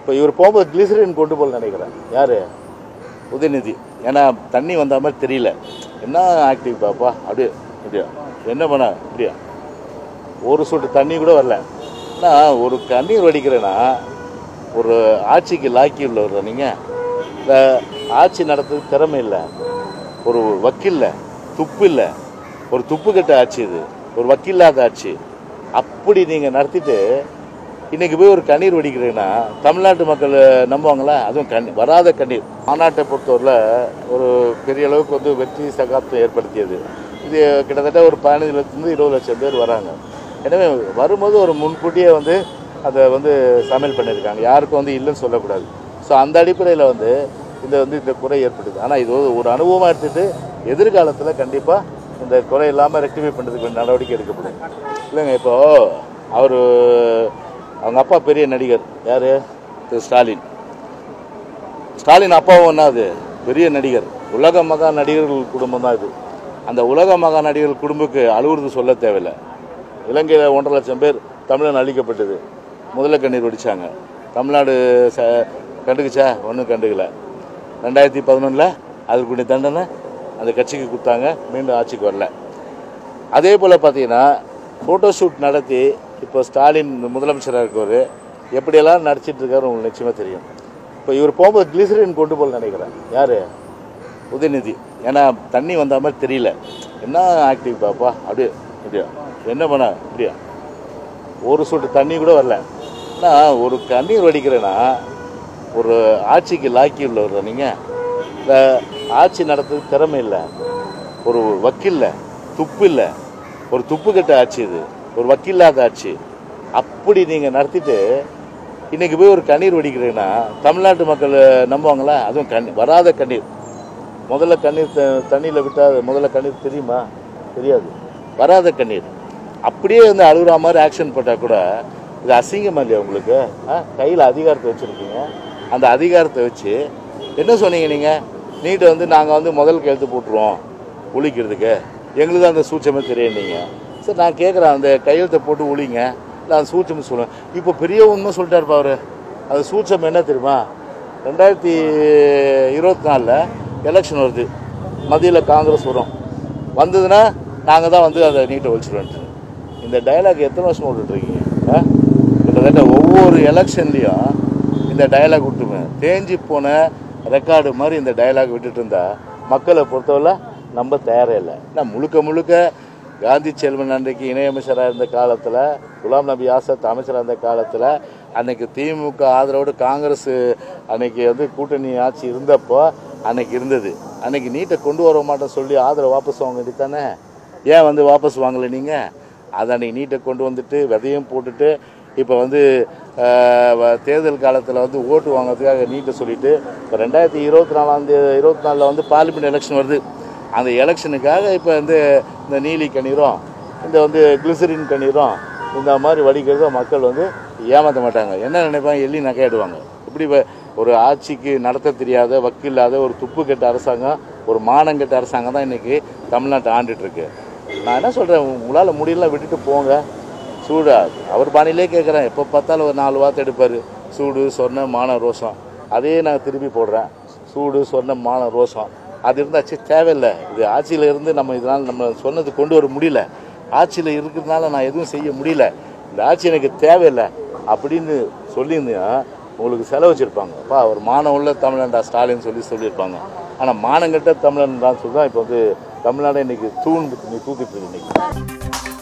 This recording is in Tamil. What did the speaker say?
இப்போ இவர் போகும்போது கிளிசரின் கொண்டு போகல நினைக்கிறேன் யார் உதயநிதி ஏன்னா தண்ணி வந்த மாதிரி தெரியல என்ன ஆக்டிவ் பாப்பா அப்படியே அப்படியா என்ன பண்ண அப்படியா ஒரு சொட்டு தண்ணி கூட வரல ஆனால் ஒரு கண்ணீர் வடிக்கிறேன்னா ஒரு ஆட்சிக்கு லாக்கி உள்ளவர் நீங்கள் இந்த ஆட்சி நடத்துறதுக்கு திறமை இல்லை ஒரு வக்கீல்ல துப்பு இல்லை ஒரு துப்பு கட்ட ஆட்சி இது ஒரு வக்கீல்லாத ஆட்சி அப்படி நீங்கள் நடத்திட்டு இன்னைக்கு போய் ஒரு கண்ணீர் வடிக்கிறீங்கன்னா தமிழ்நாட்டு மக்கள் நம்புவாங்களா அதுவும் கண் வராத கண்ணீர் மாநாட்டை பொறுத்தவரையில் ஒரு பெரிய அளவுக்கு வந்து வெற்றி சகாப்தம் ஏற்படுத்தியது இது கிட்டத்தட்ட ஒரு பதினஞ்சு லட்சத்துலேருந்து இருபது லட்சம் பேர் வராங்க எனவே வரும்போது ஒரு முன்கூட்டியே வந்து அதை வந்து சமையல் பண்ணியிருக்காங்க யாருக்கும் வந்து இல்லைன்னு சொல்லக்கூடாது ஸோ அந்த அடிப்படையில் வந்து இந்த வந்து இந்த குறை ஏற்படுது ஆனால் இது ஒரு- ஒரு அனுபவமாக எடுத்துட்டு எதிர்காலத்தில் கண்டிப்பாக இந்த குறை இல்லாமல் ரெக்டிஃபை பண்ணுறதுக்கு வேண்டிய நடவடிக்கை எடுக்கப்படும் இல்லைங்க இப்போ அவர் அவங்க அப்பா பெரிய நடிகர் யார் திரு ஸ்டாலின் ஸ்டாலின் அப்பாவும் என்னது பெரிய நடிகர் உலக மகா நடிகர்கள் குடும்பம் தான் இது அந்த உலக மகா நடிகர்கள் குடும்பத்துக்கு அழுவுறது சொல்ல தேவையில்லை இலங்கையில் ஒன்றரை லட்சம் பேர் தமிழன் அழிக்கப்பட்டது முதல்ல கண்ணீர் வெடிச்சாங்க தமிழ்நாடு ச கண்டுக்குச்சா ஒன்றும் கண்டுக்கல ரெண்டாயிரத்தி பதினொன்றில் அதுக்குரிய தண்டனை அந்த கட்சிக்கு கொடுத்தாங்க மீண்டும் ஆட்சிக்கு வரல அதே போல் பார்த்தீங்கன்னா ஃபோட்டோ ஷூட் நடத்தி இப்போ ஸ்டாலின் முதலமைச்சராக இருக்கவர் எப்படியெல்லாம் நடிச்சிட்டு இருக்காரு உங்களுக்கு நிச்சயமாக தெரியும் இப்போ இவர் போகும்போது கிளிசரின் கொண்டு போகல நினைக்கிறேன் யார் உதயநிதி ஏன்னா தண்ணி வந்த மாதிரி தெரியல என்ன ஆக்டிவ் பாப்பா அப்படியே அப்படியா என்ன பண்ண அப்படியா ஒரு சொட்டு தண்ணி கூட வரல ஆனால் ஒரு கண்ணீர் வடிக்கிறேன்னா ஒரு ஆட்சிக்கு லாக்கி உள்ளவர் நீங்கள் இந்த ஆட்சி நடத்துறதுக்கு திறமை இல்லை ஒரு வக்கீல்ல துப்பு இல்லை ஒரு துப்பு கட்ட ஆட்சி இது ஒரு வக்கீல்லாத ஆட்சி அப்படி நீங்கள் நடத்திட்டு இன்னைக்கு போய் ஒரு கண்ணீர் வடிக்கிறீங்கன்னா தமிழ்நாட்டு மக்கள் நம்புவாங்களா அதுவும் கண் வராத கண்ணீர் முதல்ல கண்ணீர் த- தண்ணியில் விட்டால் முதல்ல கண்ணீர் தெரியுமா தெரியாது வராத கண்ணீர் அப்படியே வந்து அழுகுற மாதிரி ஆக்ஷன் போட்டால் கூட இது அசிங்கமா இல்லையா உங்களுக்கு கையில் அதிகாரத்தை வச்சுருக்கீங்க அந்த அதிகாரத்தை வச்சு என்ன சொன்னீங்க நீங்கள் நீட்டை வந்து நாங்கள் வந்து முதல் கையெழுத்து போட்டுருவோம் ஒழிக்கிறதுக்கு எங்களுக்கு அந்த சூட்சமே தெரியும் நீங்கள் சரி நான் கேட்குறேன் அந்த கையெழுத்தை போட்டு ஒழிங்க இல்லை அந்த சூட்சம் சொல்லுவேன் இப்போ பெரிய உண்மை சொல்லிட்டாருப்பா அவர் அது சூட்சம் என்ன தெரியுமா ரெண்டாயிரத்தி இருபத்தி நாலில் எலெக்ஷன் வருது மத்தியில் காங்கிரஸ் வரும் வந்ததுன்னா நாங்கள் தான் வந்து அதை நீட்டை ஒழிச்சிடுவோன்ட்டு இந்த டயலாக் எத்தனை வருஷம் விட்டுட்ருக்கீங்க ஆ கிட்டத்தட்ட ஒவ்வொரு எலெக்ஷன்லேயும் இந்த டயலாக் விட்டுருவேன் தேஞ்சு போன ரெக்கார்டு மாதிரி இந்த டயலாக் விட்டுட்டு இருந்தா மக்களை பொறுத்தவரை நம்ப தயாரே இல்லை நான் முழுக்க முழுக்க காந்தி செல்வன் அன்றைக்கு இணையமைச்சராக இருந்த காலத்தில் குலாம் நபி ஆசாத் அமைச்சராக இருந்த காலத்தில் அன்னைக்கு திமுக ஆதரவோடு காங்கிரஸ் அன்னைக்கு வந்து கூட்டணி ஆட்சி இருந்தப்போ அன்னைக்கு இருந்தது அன்னைக்கு நீட்டை கொண்டு வர மாட்டேன் சொல்லி ஆதரவு வாபஸ் வாங்க வேண்டியதானே ஏன் வந்து வாபஸ் வாங்கலை நீங்கள் அதை அன்னைக்கு நீட்டை கொண்டு வந்துட்டு விதையும் போட்டுட்டு இப்போ வந்து ஆஹ், வ- தேர்தல் காலத்தில் வந்து ஓட்டு வாங்குறதுக்காக நீட்டை சொல்லிட்டு இப்போ ரெண்டாயிரத்தி இருபத்தி நாலாம் தேதி இருபத்தி நாலில் வந்து பார்லிமெண்ட் எலெக்ஷன் வருது அந்த எலெக்ஷனுக்காக இப்போ வந்து இந்த நீலி கண்ணீரும் இந்த வந்து கிளிசரின் கண்ணீரும் இந்த மாதிரி வடிக்கிறத மக்கள் வந்து ஏமாற்ற மாட்டாங்க என்ன நினைப்பாங்க எள்ளி நகையாடுவாங்க இப்படி வ- ஒரு ஆட்சிக்கு நடத்த தெரியாத வக்கில்லாத ஒரு துப்பு கெட்ட அரசாங்கம் ஒரு மானங்கெட்ட அரசாங்கம் தான் இன்னைக்கு தமிழ்நாட்டை ஆண்டுட்டு இருக்கு நான் என்ன சொல்கிறேன் உங்களால் முடியல விட்டுட்டு போங்க சூடா அவர் பாணியிலே கேட்குறேன் எப்போ பார்த்தாலும் ஒரு நாலு வார்த்தை எடுப்பார் சூடு சொர்ணம் மான ரோஷம் அதையே நான் திருப்பி போடுறேன் சூடு சொர்ணம் மான ரோஷம் அது இருந்தாச்சு தேவையில்லை இது ஆட்சியில் இருந்து நம்ம இதனால் நம்ம சொன்னது கொண்டு வர முடியல ஆட்சியில் இருக்கிறதுனால நான் எதுவும் செய்ய முடியல இந்த ஆட்சி எனக்கு தேவையில்லை அப்படின்னு சொல்லியிருந்தீங்கன்னா உங்களுக்கு செலவு வச்சுருப்பாங்க அப்பா ஒரு மானம் உள்ள தமிழன்டா ஸ்டாலின் சொல்லி சொல்லியிருப்பாங்க ஆனால் மானங்கட்ட தமிழன் தான் சொல்லி தான் இப்போ வந்து தமிழ்நாடு இன்னைக்கு தூண் நீ தூக்கிட்டு இருக்கு இன்னைக்கு